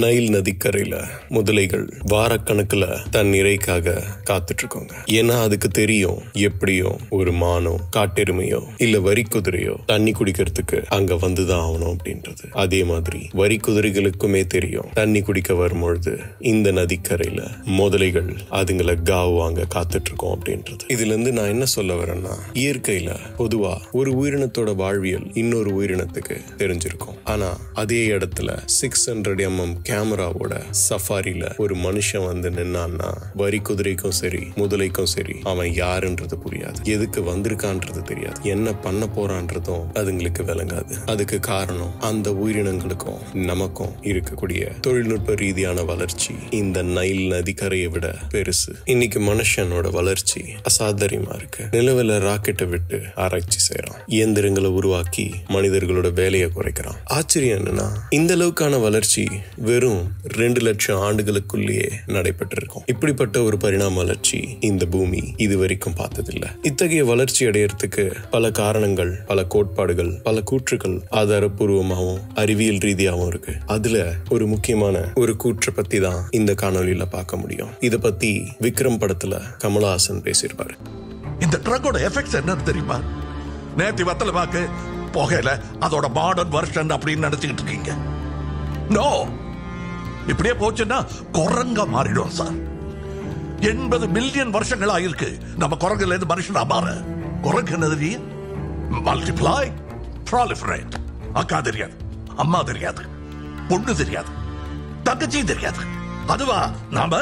Nile நதிக்கரையில முதலைகள் வாரக்கணக்குல தன் இறைக்காக காத்துட்டு இருக்கோங்க ஏன்னா அதுக்கு தெரியும் எப்படியும் ஒரு மானோ காட்டெருமையோ இல்ல வரி குதிரையோ தண்ணி குடிக்கிறதுக்கு அங்க வந்துதான் ஆகணும் அப்படின்றது அதே மாதிரி வரி குதிரைகளுக்குமே தெரியும் தண்ணி குடிக்க வரும்பொழுது இந்த நதிக்கரையில முதலைகள் அதுங்களை காவுவாங்க காத்துட்டு இருக்கோம் அப்படின்றது இதுல இருந்து நான் என்ன சொல்ல வரேன்னா இயற்கையில பொதுவா ஒரு உயிரினத்தோட வாழ்வியல் இன்னொரு உயிரினத்துக்கு தெரிஞ்சிருக்கும் ஆனா அதே இடத்துல சிக்ஸ் ஹண்ட்ரட் எம்எம் கேமராவோட சஃபாரில ஒரு மனுஷன் வந்து நின்னான்னா வரி குதிரைக்கும் சரி முதலைக்கும் சரி அவன் யாருன்றது புரியாது எதுக்கு வந்திருக்கான்றது தெரியாது என்ன பண்ண போறான்றதும் அதுங்களுக்கு விளங்காது அதுக்கு காரணம் அந்த உயிரினங்களுக்கும் நமக்கும் இருக்கக்கூடிய தொழில்நுட்ப ரீதியான வளர்ச்சி இந்த நைல் நதிக்கரையை விட பெருசு இன்னைக்கு மனுஷனோட வளர்ச்சி அசாதாரியமா இருக்கு நிலவுல ராக்கெட்டை விட்டு ஆராய்ச்சி செய்யறான் இயந்திரங்களை உருவாக்கி மனிதர்களோட வேலையை குறைக்கிறான் ஆச்சரியம் என்னன்னா இந்த அளவுக்கான வளர்ச்சி வெறும் ரெண்டு லட்சம் ஆண்டுகளுக்குள்ளேயே நடைபெற்றிருக்கும் இப்படிப்பட்ட ஒரு பரிணாம வளர்ச்சி இந்த பூமி இது வரைக்கும் பார்த்ததில்ல இத்தகைய வளர்ச்சி அடையறதுக்கு பல காரணங்கள் பல கோட்பாடுகள் பல கூற்றுகள் ஆதாரபூர்வமாகவும் அறிவியல் ரீதியாகவும் இருக்கு அதுல ஒரு முக்கியமான ஒரு கூற்றை பத்தி தான் இந்த காணொலியில பார்க்க முடியும் இத பத்தி விக்ரம் படத்துல கமலஹாசன் பேசியிருப்பாரு இந்த ட்ரக்கோட எஃபெக்ட்ஸ் என்னன்னு தெரியுமா நேத்தி வத்தல பாக்கு புகையில அதோட மாடர்ன் வெர்ஷன் அப்படின்னு நினைச்சுக்கிட்டு இருக்கீங்க நோ இப்படியே போச்சுன்னா குரங்க மாறிடும் சார் எண்பது மில்லியன் வருஷங்கள் ஆயிருக்கு நம்ம குரங்குல இருந்து மனுஷனா மாற குரங்கு என்னது மல்டிப்ளை ப்ராலிஃபரேட் அக்கா தெரியாது அம்மா தெரியாது பொண்ணு தெரியாது தங்கச்சியும் தெரியாது அதுவா நாம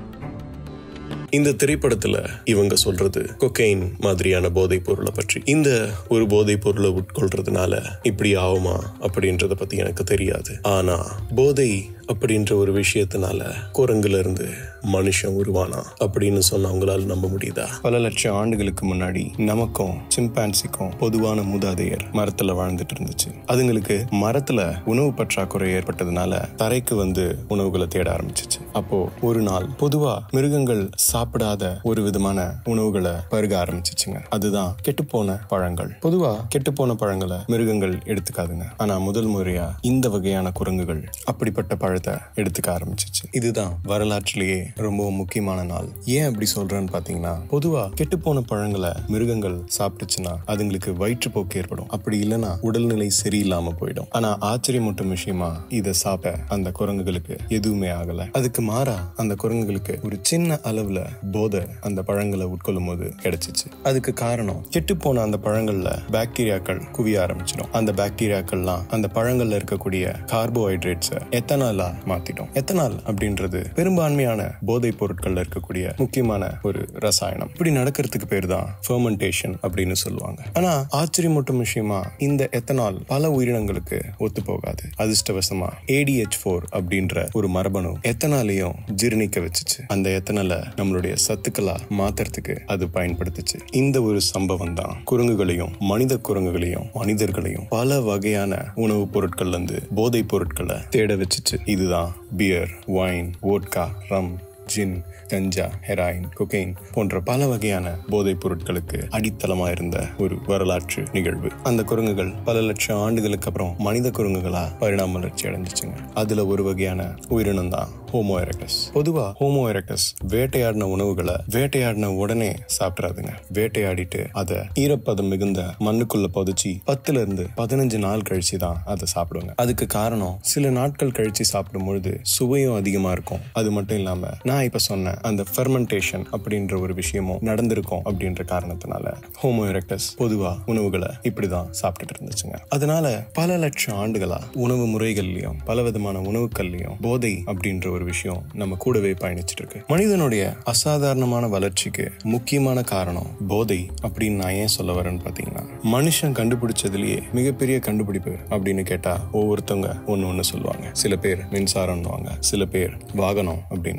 இந்த திரைப்படத்துல இவங்க சொல்றது கொக்கைன் மாதிரியான போதைப் பொருளை பற்றி இந்த ஒரு போதைப் பொருளை உட்கொள்றதுனால இப்படி ஆகுமா அப்படின்றத பத்தி எனக்கு தெரியாது ஆனா போதை அப்படின்ற ஒரு விஷயத்தினால குரங்குல இருந்து மனுஷன் உருவானா அப்படின்னு சொன்னா அவங்களால நம்ப முடியுதா பல லட்சம் ஆண்டுகளுக்கு முன்னாடி நமக்கும் சிம்பான்சிக்கும் பொதுவான மூதாதையர் மரத்துல வாழ்ந்துட்டு இருந்துச்சு அதுங்களுக்கு மரத்துல உணவு பற்றாக்குறை ஏற்பட்டதுனால தரைக்கு வந்து உணவுகளை தேட ஆரம்பிச்சிச்சு அப்போ ஒரு நாள் பொதுவா மிருகங்கள் சாப்பிடாத ஒரு விதமான உணவுகளை பருக ஆரம்பிச்சிச்சுங்க அதுதான் கெட்டுப்போன பழங்கள் பொதுவா கெட்டுப்போன பழங்களை மிருகங்கள் எடுத்துக்காதுங்க ஆனா முதல் முறையா இந்த வகையான குரங்குகள் அப்படிப்பட்ட பழத்தை எடுத்துக்க ஆரம்பிச்சிச்சு இதுதான் வரலாற்றிலேயே ரொம்ப முக்கியமான நாள் ஏன் அப்படி சொல்றேன்னு பாத்தீங்கன்னா பொதுவா கெட்டுப்போன பழங்களை மிருகங்கள் சாப்பிட்டுச்சுன்னா அதுங்களுக்கு வயிற்றுப்போக்கு ஏற்படும் அப்படி இல்லைன்னா உடல்நிலை சரியில்லாம போயிடும் ஆனா ஆச்சரியமூட்டும் விஷயமா இதை சாப்பிட்ட அந்த குரங்குகளுக்கு எதுவுமே ஆகல அதுக்கு மாறா அந்த குரங்குகளுக்கு ஒரு சின்ன அளவுல போதை அந்த பழங்களை உட்கொள்ளும் போது கிடைச்சிச்சு அதுக்கு காரணம் கெட்டு போன அந்த பழங்கள்ல பாக்டீரியாக்கள் குவிய ஆரம்பிச்சிடும் அந்த பாக்டீரியாக்கள்லாம் அந்த பழங்கள்ல இருக்கக்கூடிய கார்போஹைட்ரேட்ஸ் எத்தனாலா மாத்திடும் எத்தனால் அப்படின்றது பெரும்பான்மையான போதைப் பொருட்கள்ல இருக்கக்கூடிய முக்கியமான ஒரு ரசாயனம் இப்படி நடக்கிறதுக்கு பேர் தான் ஃபெர்மெண்டேஷன் அப்படின்னு சொல்லுவாங்க ஆனா ஆச்சரியமூட்டும் விஷயமா இந்த எத்தனால் பல உயிரினங்களுக்கு ஒத்து போகாது அதிர்ஷ்டவசமா ஏடிஹெச் ஃபோர் அப்படின்ற ஒரு மரபணு எத்தனாலையும் ஜீரணிக்க வச்சுச்சு அந்த எத்தனால நம்மளுடைய சத்துக்களா மாத்துறதுக்கு அது பயன்படுத்துச்சு இந்த ஒரு சம்பவம் தான் குரங்குகளையும் மனித குரங்குகளையும் மனிதர்களையும் பல வகையான உணவுப் பொருட்கள்ல இருந்து போதைப் பொருட்களை தேட வச்சுச்சு இதுதான் beer wine vodka rum gin ganja heroin cocaine போன்ற பல வகையான போதைப் பொருட்களுக்கு அடித்தளமா இருந்த ஒரு வரலாற்று நிகழ்வு அந்த குரங்குகள் பல லட்சம் ஆண்டுகளுக்கு அப்புறம் மனித குரங்குகளா பரிணாம வளர்ச்சி அடைஞ்சிச்சுங்க அதுல ஒரு வகையான உயிரினம் தான் ஹோமோ எரக்டஸ் பொதுவா ஹோமோ எரக்டஸ் வேட்டையாடின உணவுகளை வேட்டையாடின உடனே சாப்பிட்றாதுங்க வேட்டையாடிட்டு அதை ஈரப்பதம் மிகுந்த மண்ணுக்குள்ள புதைச்சி பத்துல இருந்து பதினஞ்சு நாள் கழிச்சு தான் அதை சாப்பிடுவாங்க அதுக்கு காரணம் சில நாட்கள் கழிச்சு சாப்பிடும் பொழுது சுவையும் அதிகமா இருக்கும் அது மட்டும் இல்லாம நான் இப்ப சொன்ன அந்த ஃபெர்மெண்டேஷன் அப்படின்ற ஒரு விஷயமும் நடந்திருக்கும் அப்படின்ற காரணத்தினால ஹோமோ எரக்டஸ் பொதுவா உணவுகளை இப்படிதான் சாப்பிட்டுட்டு இருந்துச்சுங்க அதனால பல லட்சம் ஆண்டுகளா உணவு முறைகள்லயும் பல விதமான உணவுகள்லயும் போதை அப்படின்ற ஒரு விஷயம் நம்ம கூடவே பயணிச்சுட்டு இருக்கு மனிதனுடைய அசாதாரணமான வளர்ச்சிக்கு முக்கியமான காரணம் போதை அப்படின்னு நான் ஏன் சொல்ல வரேன்னு பாத்தீங்கன்னா மனுஷன் கண்டுபிடிச்சதுலயே மிகப்பெரிய கண்டுபிடிப்பு அப்படின்னு கேட்டா ஒவ்வொருத்தவங்க ஒன்னு ஒண்ணு சொல்லுவாங்க சில பேர் மின்சாரம்னுவாங்க சில பேர் வாகனம் அப்படின்னு சொல்லுவாங்க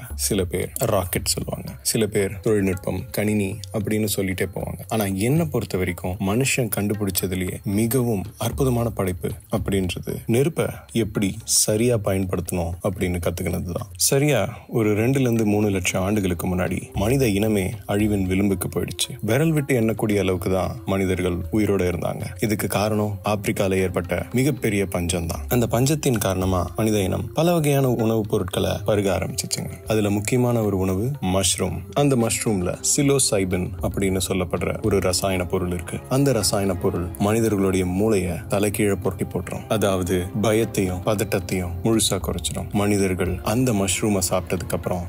சில பேர் ராக்கெட் சொல்லுவாங்க சில பேர் தொழில்நுட்பம் கணினி அப்படின்னு சொல்லிட்டே போவாங்க ஆனா என்ன பொறுத்த வரைக்கும் மனுஷன் கண்டுபிடிச்சதுலயே மிகவும் அற்புதமான படைப்பு அப்படின்றது நெருப்பை எப்படி சரியா பயன்படுத்தணும் அப்படின்னு கத்துக்கினது தான் சரியா ஒரு ரெண்டுல இருந்து மூணு லட்சம் ஆண்டுகளுக்கு முன்னாடி மனித இனமே அழிவின் விளிம்புக்கு போயிடுச்சு விரல் விட்டு எண்ணக்கூடிய அளவுக்கு தான் மனிதர்கள் உயிரோட இருந்தாங்க இதுக்கு காரணம் ஆப்பிரிக்கால ஏற்பட்ட மிகப்பெரிய பஞ்சம் தான் அந்த பஞ்சத்தின் காரணமா மனித இனம் பல வகையான உணவுப் பொருட்களை பருக ஆரம்பிச்சிச்சுங்க அதுல முக்கியமான ஒரு உணவு மஷ்ரூம் அந்த மஷ்ரூம்ல சிலோசைபின் அப்படின்னு சொல்லப்படுற ஒரு ரசாயன பொருள் இருக்கு அந்த ரசாயன பொருள் மனிதர்களுடைய மூளைய தலைகீழ புரட்டி போட்டுரும் அதாவது பயத்தையும் பதட்டத்தையும் முழுசா குறைச்சிடும் மனிதர்கள் அந்த மஷ்ரூமை சாப்பிட்டதுக்கு அப்புறம்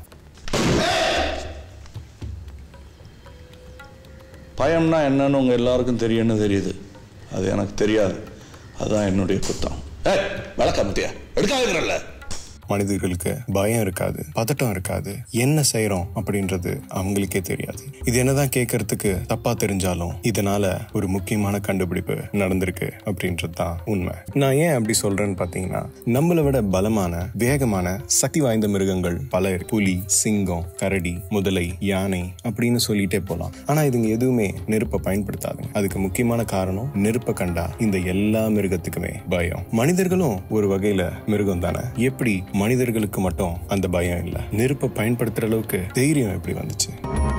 பயம்னா என்னன்னு உங்கள் எல்லாருக்கும் தெரியும்னு தெரியுது அது எனக்கு தெரியாது அதுதான் என்னுடைய குத்தம் ஏய் விளக்காமத்தியா எடுக்காதுங்கிறல்ல மனிதர்களுக்கு பயம் இருக்காது பதட்டம் இருக்காது என்ன செய்யறோம் அப்படின்றது அவங்களுக்கே தெரியாது இது என்னதான் கேட்கறதுக்கு தப்பா தெரிஞ்சாலும் இதனால ஒரு முக்கியமான கண்டுபிடிப்பு நடந்திருக்கு அப்படின்றது தான் உண்மை நான் ஏன் அப்படி சொல்றேன்னு பாத்தீங்கன்னா நம்மளை விட பலமான வேகமான சக்தி வாய்ந்த மிருகங்கள் பல இருக்கு புலி சிங்கம் கரடி முதலை யானை அப்படின்னு சொல்லிட்டே போலாம் ஆனா இதுங்க எதுவுமே நெருப்பை பயன்படுத்தாதுங்க அதுக்கு முக்கியமான காரணம் நெருப்பை கண்டா இந்த எல்லா மிருகத்துக்குமே பயம் மனிதர்களும் ஒரு வகையில மிருகம் தானே எப்படி மனிதர்களுக்கு மட்டும் அந்த பயம் இல்ல நெருப்பை பயன்படுத்துற அளவுக்கு தைரியம் எப்படி வந்துச்சு